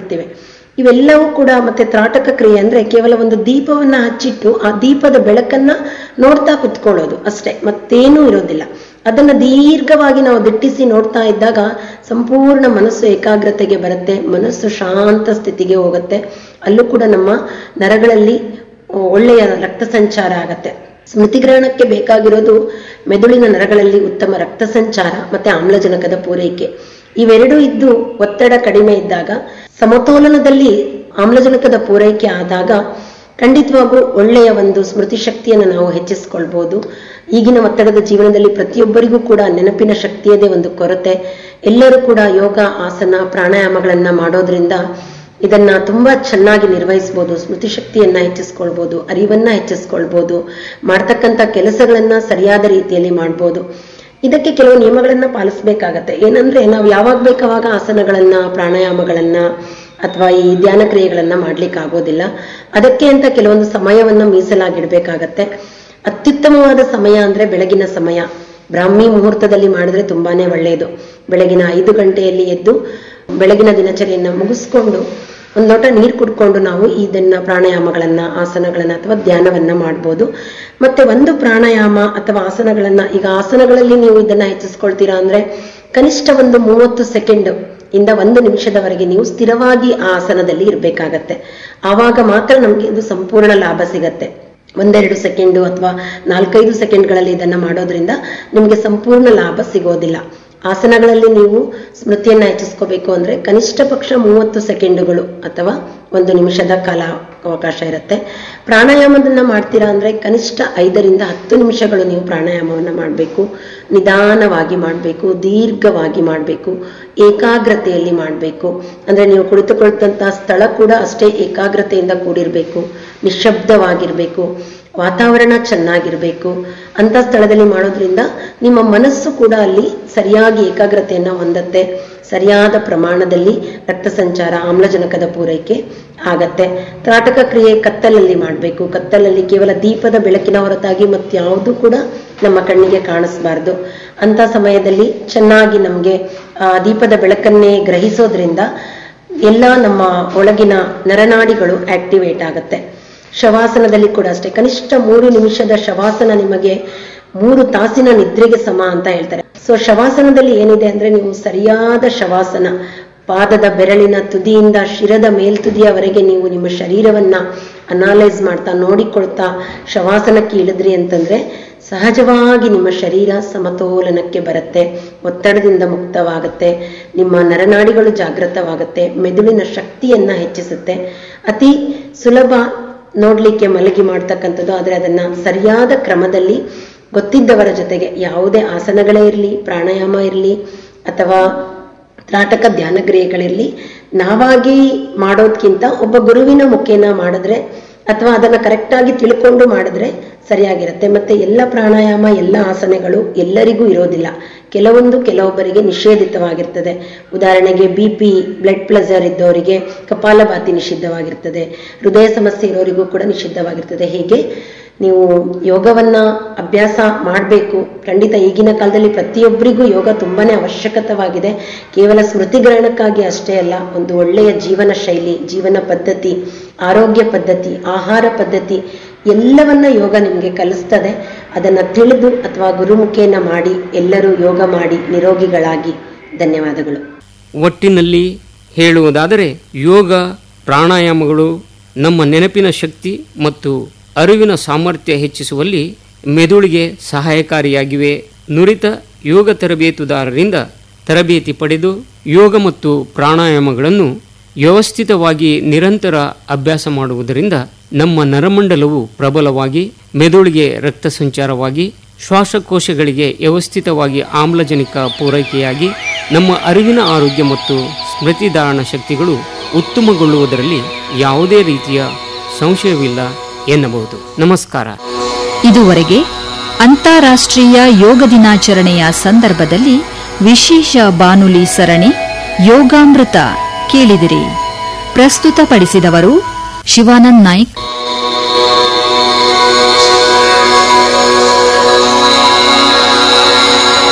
ಮಾಡ್ತಿರ್ತೇವೆ ಇವೆಲ್ಲವೂ ಕೂಡ ಮತ್ತೆ ತ್ರಾಟಕ ಕ್ರಿಯೆ ಅಂದ್ರೆ ಕೇವಲ ಒಂದು ದೀಪವನ್ನ ಹಚ್ಚಿಟ್ಟು ಆ ದೀಪದ ಬೆಳಕನ್ನ ನೋಡ್ತಾ ಕುತ್ಕೊಳ್ಳೋದು ಅಷ್ಟೇ ಮತ್ತೇನೂ ಇರೋದಿಲ್ಲ ಅದನ್ನ ದೀರ್ಘವಾಗಿ ನಾವು ದಿಟ್ಟಿಸಿ ನೋಡ್ತಾ ಇದ್ದಾಗ ಸಂಪೂರ್ಣ ಮನಸ್ಸು ಏಕಾಗ್ರತೆಗೆ ಬರುತ್ತೆ ಮನಸ್ಸು ಶಾಂತ ಸ್ಥಿತಿಗೆ ಹೋಗುತ್ತೆ ಅಲ್ಲೂ ಕೂಡ ನಮ್ಮ ನರಗಳಲ್ಲಿ ಒಳ್ಳೆಯ ರಕ್ತ ಸಂಚಾರ ಆಗತ್ತೆ ಸ್ಮೃತಿಗ್ರಹಣಕ್ಕೆ ಬೇಕಾಗಿರೋದು ಮೆದುಳಿನ ನರಗಳಲ್ಲಿ ಉತ್ತಮ ರಕ್ತ ಸಂಚಾರ ಮತ್ತೆ ಆಮ್ಲಜನಕದ ಪೂರೈಕೆ ಇವೆರಡೂ ಇದ್ದು ಒತ್ತಡ ಕಡಿಮೆ ಇದ್ದಾಗ ಸಮತೋಲನದಲ್ಲಿ ಆಮ್ಲಜನಕದ ಪೂರೈಕೆ ಆದಾಗ ಖಂಡಿತವಾಗೂ ಒಳ್ಳೆಯ ಒಂದು ಸ್ಮೃತಿ ಶಕ್ತಿಯನ್ನು ನಾವು ಹೆಚ್ಚಿಸ್ಕೊಳ್ಬಹುದು ಈಗಿನ ಒತ್ತಡದ ಜೀವನದಲ್ಲಿ ಪ್ರತಿಯೊಬ್ಬರಿಗೂ ಕೂಡ ನೆನಪಿನ ಶಕ್ತಿಯದೇ ಒಂದು ಕೊರತೆ ಎಲ್ಲರೂ ಕೂಡ ಯೋಗ ಆಸನ ಪ್ರಾಣಾಯಾಮಗಳನ್ನ ಮಾಡೋದ್ರಿಂದ ಇದನ್ನ ತುಂಬಾ ಚೆನ್ನಾಗಿ ನಿರ್ವಹಿಸ್ಬೋದು ಸ್ಮೃತಿ ಶಕ್ತಿಯನ್ನ ಹೆಚ್ಚಿಸ್ಕೊಳ್ಬೋದು ಅರಿವನ್ನ ಹೆಚ್ಚಿಸ್ಕೊಳ್ಬೋದು ಮಾಡ್ತಕ್ಕಂಥ ಕೆಲಸಗಳನ್ನ ಸರಿಯಾದ ರೀತಿಯಲ್ಲಿ ಮಾಡ್ಬೋದು ಇದಕ್ಕೆ ಕೆಲವು ನಿಯಮಗಳನ್ನ ಪಾಲಿಸ್ಬೇಕಾಗತ್ತೆ ಏನಂದ್ರೆ ನಾವು ಯಾವಾಗ ಬೇಕಾವಾಗ ಆಸನಗಳನ್ನ ಪ್ರಾಣಾಯಾಮಗಳನ್ನ ಅಥವಾ ಈ ಧ್ಯಾನ ಕ್ರಿಯೆಗಳನ್ನ ಮಾಡ್ಲಿಕ್ಕೆ ಆಗೋದಿಲ್ಲ ಅದಕ್ಕೆ ಅಂತ ಕೆಲವೊಂದು ಸಮಯವನ್ನ ಮೀಸಲಾಗಿಡ್ಬೇಕಾಗತ್ತೆ ಅತ್ಯುತ್ತಮವಾದ ಸಮಯ ಅಂದ್ರೆ ಬೆಳಗಿನ ಸಮಯ ಬ್ರಾಹ್ಮಿ ಮುಹೂರ್ತದಲ್ಲಿ ಮಾಡಿದ್ರೆ ತುಂಬಾನೇ ಒಳ್ಳೆಯದು ಬೆಳಗಿನ ಐದು ಗಂಟೆಯಲ್ಲಿ ಎದ್ದು ಬೆಳಗಿನ ದಿನಚರಿಯನ್ನ ಮುಗಿಸ್ಕೊಂಡು ಒಂದು ಲೋಟ ನೀರು ಕುಡ್ಕೊಂಡು ನಾವು ಇದನ್ನ ಪ್ರಾಣಾಯಾಮಗಳನ್ನ ಆಸನಗಳನ್ನ ಅಥವಾ ಧ್ಯಾನವನ್ನ ಮಾಡ್ಬೋದು ಮತ್ತೆ ಒಂದು ಪ್ರಾಣಾಯಾಮ ಅಥವಾ ಆಸನಗಳನ್ನ ಈಗ ಆಸನಗಳಲ್ಲಿ ನೀವು ಇದನ್ನ ಹೆಚ್ಚಿಸ್ಕೊಳ್ತೀರಾ ಅಂದ್ರೆ ಕನಿಷ್ಠ ಒಂದು ಮೂವತ್ತು ಸೆಕೆಂಡ್ ಇಂದ ಒಂದು ನಿಮಿಷದವರೆಗೆ ನೀವು ಸ್ಥಿರವಾಗಿ ಆ ಆಸನದಲ್ಲಿ ಇರಬೇಕಾಗತ್ತೆ ಆವಾಗ ಮಾತ್ರ ನಮ್ಗೆ ಇದು ಸಂಪೂರ್ಣ ಲಾಭ ಸಿಗತ್ತೆ ಒಂದೆರಡು ಸೆಕೆಂಡು ಅಥವಾ ನಾಲ್ಕೈದು ಸೆಕೆಂಡ್ಗಳಲ್ಲಿ ಇದನ್ನ ಮಾಡೋದ್ರಿಂದ ನಿಮಗೆ ಸಂಪೂರ್ಣ ಲಾಭ ಸಿಗೋದಿಲ್ಲ ಆಸನಗಳಲ್ಲಿ ನೀವು ಸ್ಮೃತಿಯನ್ನ ಹೆಚ್ಚಿಸ್ಕೋಬೇಕು ಅಂದ್ರೆ ಕನಿಷ್ಠ ಪಕ್ಷ ಮೂವತ್ತು ಸೆಕೆಂಡುಗಳು ಅಥವಾ ಒಂದು ನಿಮಿಷದ ಕಾಲ ಅವಕಾಶ ಇರುತ್ತೆ ಪ್ರಾಣಾಯಾಮದನ್ನ ಮಾಡ್ತೀರಾ ಅಂದ್ರೆ ಕನಿಷ್ಠ ಐದರಿಂದ ಹತ್ತು ನಿಮಿಷಗಳು ನೀವು ಪ್ರಾಣಾಯಾಮವನ್ನ ಮಾಡಬೇಕು ನಿಧಾನವಾಗಿ ಮಾಡಬೇಕು ದೀರ್ಘವಾಗಿ ಮಾಡಬೇಕು ಏಕಾಗ್ರತೆಯಲ್ಲಿ ಮಾಡಬೇಕು ಅಂದ್ರೆ ನೀವು ಕುಳಿತುಕೊಳ್ತಂತ ಸ್ಥಳ ಕೂಡ ಅಷ್ಟೇ ಏಕಾಗ್ರತೆಯಿಂದ ಕೂಡಿರ್ಬೇಕು ನಿಶಬ್ದವಾಗಿರ್ಬೇಕು ವಾತಾವರಣ ಚೆನ್ನಾಗಿರ್ಬೇಕು ಅಂತ ಸ್ಥಳದಲ್ಲಿ ಮಾಡೋದ್ರಿಂದ ನಿಮ್ಮ ಮನಸ್ಸು ಕೂಡ ಅಲ್ಲಿ ಸರಿಯಾಗಿ ಏಕಾಗ್ರತೆಯನ್ನ ಹೊಂದತ್ತೆ ಸರಿಯಾದ ಪ್ರಮಾಣದಲ್ಲಿ ರಕ್ತ ಸಂಚಾರ ಆಮ್ಲಜನಕದ ಪೂರೈಕೆ ಆಗತ್ತೆ ತ್ರಾಟಕ ಕ್ರಿಯೆ ಕತ್ತಲಲ್ಲಿ ಮಾಡಬೇಕು ಕತ್ತಲಲ್ಲಿ ಕೇವಲ ದೀಪದ ಬೆಳಕಿನ ಹೊರತಾಗಿ ಮತ್ಯಾವುದೂ ಕೂಡ ನಮ್ಮ ಕಣ್ಣಿಗೆ ಕಾಣಿಸ್ಬಾರ್ದು ಅಂತ ಸಮಯದಲ್ಲಿ ಚೆನ್ನಾಗಿ ನಮಗೆ ಆ ದೀಪದ ಬೆಳಕನ್ನೇ ಗ್ರಹಿಸೋದ್ರಿಂದ ಎಲ್ಲ ನಮ್ಮ ಒಳಗಿನ ನರನಾಡಿಗಳು ಆಕ್ಟಿವೇಟ್ ಆಗತ್ತೆ ಶವಾಸನದಲ್ಲಿ ಕೂಡ ಅಷ್ಟೇ ಕನಿಷ್ಠ ಮೂರು ನಿಮಿಷದ ಶವಾಸನ ನಿಮಗೆ ಮೂರು ತಾಸಿನ ನಿದ್ರೆಗೆ ಸಮ ಅಂತ ಹೇಳ್ತಾರೆ ಸೊ ಶವಾಸನದಲ್ಲಿ ಏನಿದೆ ಅಂದ್ರೆ ನೀವು ಸರಿಯಾದ ಶವಾಸನ ಪಾದದ ಬೆರಳಿನ ತುದಿಯಿಂದ ಶಿರದ ಮೇಲ್ತುದಿಯವರೆಗೆ ನೀವು ನಿಮ್ಮ ಶರೀರವನ್ನ ಅನಾಲೈಸ್ ಮಾಡ್ತಾ ನೋಡಿಕೊಳ್ತಾ ಶವಾಸನಕ್ಕೆ ಇಳಿದ್ರಿ ಅಂತಂದ್ರೆ ಸಹಜವಾಗಿ ನಿಮ್ಮ ಶರೀರ ಸಮತೋಲನಕ್ಕೆ ಬರುತ್ತೆ ಒತ್ತಡದಿಂದ ಮುಕ್ತವಾಗುತ್ತೆ ನಿಮ್ಮ ನರನಾಡಿಗಳು ಜಾಗೃತವಾಗುತ್ತೆ ಮೆದುಳಿನ ಶಕ್ತಿಯನ್ನ ಹೆಚ್ಚಿಸುತ್ತೆ ಅತಿ ಸುಲಭ ನೋಡ್ಲಿಕ್ಕೆ ಮಲಗಿ ಮಾಡ್ತಕ್ಕಂಥದ್ದು ಆದರೆ ಅದನ್ನ ಸರಿಯಾದ ಕ್ರಮದಲ್ಲಿ ಗೊತ್ತಿದ್ದವರ ಜೊತೆಗೆ ಯಾವುದೇ ಆಸನಗಳೇ ಇರಲಿ ಪ್ರಾಣಾಯಾಮ ಇರಲಿ ಅಥವಾ ತ್ರಾಟಕ ಧ್ಯಾನ ಕ್ರಿಯೆಗಳಿರಲಿ ನಾವಾಗಿ ಮಾಡೋದ್ಕಿಂತ ಒಬ್ಬ ಗುರುವಿನ ಮುಖೇನ ಮಾಡಿದ್ರೆ ಅಥವಾ ಅದನ್ನ ಕರೆಕ್ಟಾಗಿ ತಿಳ್ಕೊಂಡು ಮಾಡಿದ್ರೆ ಸರಿಯಾಗಿರುತ್ತೆ ಮತ್ತೆ ಎಲ್ಲ ಪ್ರಾಣಾಯಾಮ ಎಲ್ಲ ಆಸನಗಳು ಎಲ್ಲರಿಗೂ ಇರೋದಿಲ್ಲ ಕೆಲವೊಂದು ಕೆಲವೊಬ್ಬರಿಗೆ ನಿಷೇಧಿತವಾಗಿರ್ತದೆ ಉದಾಹರಣೆಗೆ ಬಿ ಪಿ ಬ್ಲಡ್ ಪ್ರೆಷರ್ ಇದ್ದವರಿಗೆ ಕಪಾಲಭಾತಿ ನಿಷಿದ್ಧವಾಗಿರ್ತದೆ ಹೃದಯ ಸಮಸ್ಯೆ ಇರೋರಿಗೂ ಕೂಡ ನಿಷಿದ್ಧವಾಗಿರ್ತದೆ ಹೀಗೆ ನೀವು ಯೋಗವನ್ನ ಅಭ್ಯಾಸ ಮಾಡಬೇಕು ಖಂಡಿತ ಈಗಿನ ಕಾಲದಲ್ಲಿ ಪ್ರತಿಯೊಬ್ಬರಿಗೂ ಯೋಗ ತುಂಬಾನೇ ಅವಶ್ಯಕತವಾಗಿದೆ ಕೇವಲ ಸ್ಮೃತಿಗ್ರಹಣಕ್ಕಾಗಿ ಅಷ್ಟೇ ಅಲ್ಲ ಒಂದು ಒಳ್ಳೆಯ ಜೀವನ ಶೈಲಿ ಜೀವನ ಪದ್ಧತಿ ಆರೋಗ್ಯ ಪದ್ಧತಿ ಆಹಾರ ಪದ್ಧತಿ ಎಲ್ಲವನ್ನ ಯೋಗ ನಿಮಗೆ ಕಲಿಸ್ತದೆ ಅದನ್ನ ತಿಳಿದು ಅಥವಾ ಗುರುಮುಖೇನ ಮಾಡಿ ಎಲ್ಲರೂ ಯೋಗ ಮಾಡಿ ನಿರೋಗಿಗಳಾಗಿ ಧನ್ಯವಾದಗಳು ಒಟ್ಟಿನಲ್ಲಿ ಹೇಳುವುದಾದರೆ ಯೋಗ ಪ್ರಾಣಾಯಾಮಗಳು ನಮ್ಮ ನೆನಪಿನ ಶಕ್ತಿ ಮತ್ತು ಅರಿವಿನ ಸಾಮರ್ಥ್ಯ ಹೆಚ್ಚಿಸುವಲ್ಲಿ ಮೆದುಳಿಗೆ ಸಹಾಯಕಾರಿಯಾಗಿವೆ ನುರಿತ ಯೋಗ ತರಬೇತುದಾರರಿಂದ ತರಬೇತಿ ಪಡೆದು ಯೋಗ ಮತ್ತು ಪ್ರಾಣಾಯಾಮಗಳನ್ನು ವ್ಯವಸ್ಥಿತವಾಗಿ ನಿರಂತರ ಅಭ್ಯಾಸ ಮಾಡುವುದರಿಂದ ನಮ್ಮ ನರಮಂಡಲವು ಪ್ರಬಲವಾಗಿ ಮೆದುಳಿಗೆ ರಕ್ತ ಸಂಚಾರವಾಗಿ ಶ್ವಾಸಕೋಶಗಳಿಗೆ ವ್ಯವಸ್ಥಿತವಾಗಿ ಆಮ್ಲಜನಕ ಪೂರೈಕೆಯಾಗಿ ನಮ್ಮ ಅರಿವಿನ ಆರೋಗ್ಯ ಮತ್ತು ಸ್ಮೃತಿಧಾರಣ ಶಕ್ತಿಗಳು ಉತ್ತಮಗೊಳ್ಳುವುದರಲ್ಲಿ ಯಾವುದೇ ರೀತಿಯ ಸಂಶಯವಿಲ್ಲ ಎನ್ನಬಹುದು ನಮಸ್ಕಾರ ಇದುವರೆಗೆ ಅಂತಾರಾಷ್ಟ್ರೀಯ ಯೋಗ ದಿನಾಚರಣೆಯ ಸಂದರ್ಭದಲ್ಲಿ ವಿಶೇಷ ಬಾನುಲಿ ಸರಣಿ ಯೋಗಾಮೃತ ಕೇಳಿದಿರಿ ಪ್ರಸ್ತುತಪಡಿಸಿದವರು ಶಿವಾನಂದ್ ನಾಯ್ಕ್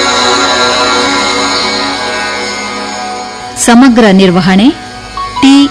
ಸಮಗ್ರ ನಿರ್ವಹಣೆ ಟಿ